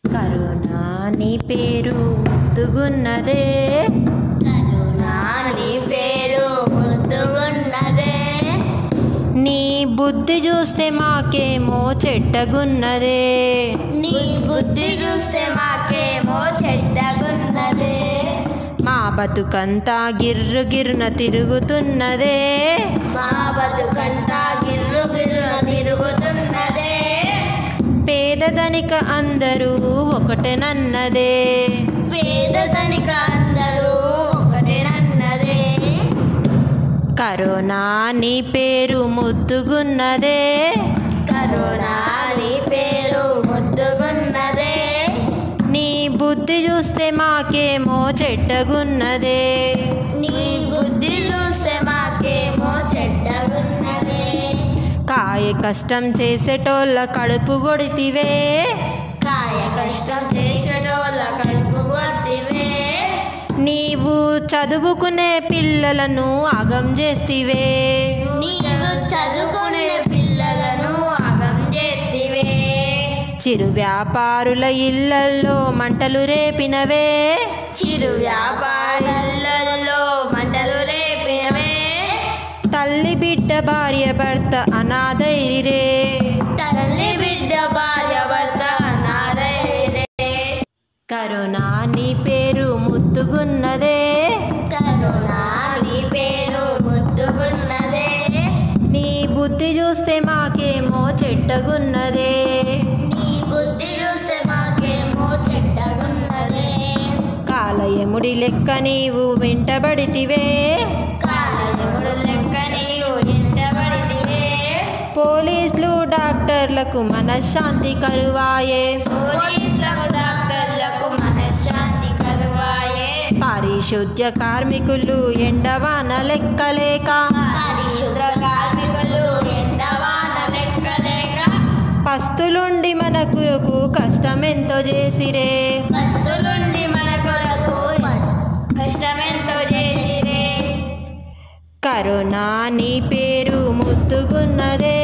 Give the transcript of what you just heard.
కరుణా నీ పేరు ముద్దుగున్నదే కరుణా నీ పేరు ముద్దుగున్నదే నీ బుద్ధి చూస్తే మాకేమో చెట్టగున్నదే నీ బుద్ధి చూస్తే మాకేమో చెడ్డగున్నదే మా బతుకంతా గిర్రు గిర్రున తిరుగుతున్నదే మా బతుకంతా గిర్రు గిర్రు తిరుగుతున్నదే పేదదనిక అందరూ ఒకటేనన్నదే పేదతనిక అందరూ ఒకటేనన్నదే కరోనా నీ పేరు ముద్దుగున్నదే కరుణా నీ పేరు ముద్దుగున్నదే నీ బుద్ధి చూస్తే మాకేమో చెట్టగున్నదే నీ బుద్ధి చూస్తే మాకేమో చెడ్డగున్నదే కాయ కష్టం చేసేటోళ్ళ కడుపు కొడితివే కాయ కష్టం చేసేటోళ్ళ కడుపు కొట్టివే నీవు చదువుకునే పిల్లలను ఆగం చేస్తివే నీవు చదువుకునే పిల్లలను ఆగం చేస్తివే చిరు వ్యాపారుల ఇళ్లల్లో మంటలు రేపినవే చిరు వ్యాపారాలలో మంటలు రేపినవే తల్లి బిడ్డ భార్య భర్త అనాథైరిరే తల్లి బిడ్డ భార్య భర్త నారైరే కరోనా నీ పేరు ముద్దుగున్నదే కరుణా నీ పేరు ముద్దుగున్నదే నీ బుద్ధి చూస్తే మాకేమో చెట్టగున్నదే నీ బుద్ధి చూస్తే మాకేమో చెడ్డగున్నదే కాలయముడి లెక్క నీవు వెంటబడితివే కాలముడు లెక్క నీవు ఎండబడితివే పోలీసులు డాక్టర్లకు మనశ్శాంతి కరువాయే పోలీసులకు డాక్టర్లకు మనశ్శాంతి కరువాయే పారిశుద్ధ్య కార్మికులు ఎండవాన లెక్కలేక పరిశుద్ర కార్మికులు ఎండవాన లెక్కలేక పస్తులుండి మన కొరకు కష్టమెంతో చేసిరే కస్తులుండి మన కొరకు కష్టమెంతో చేసిరే కరోనా నీ పేరు ముద్దుగున్నదే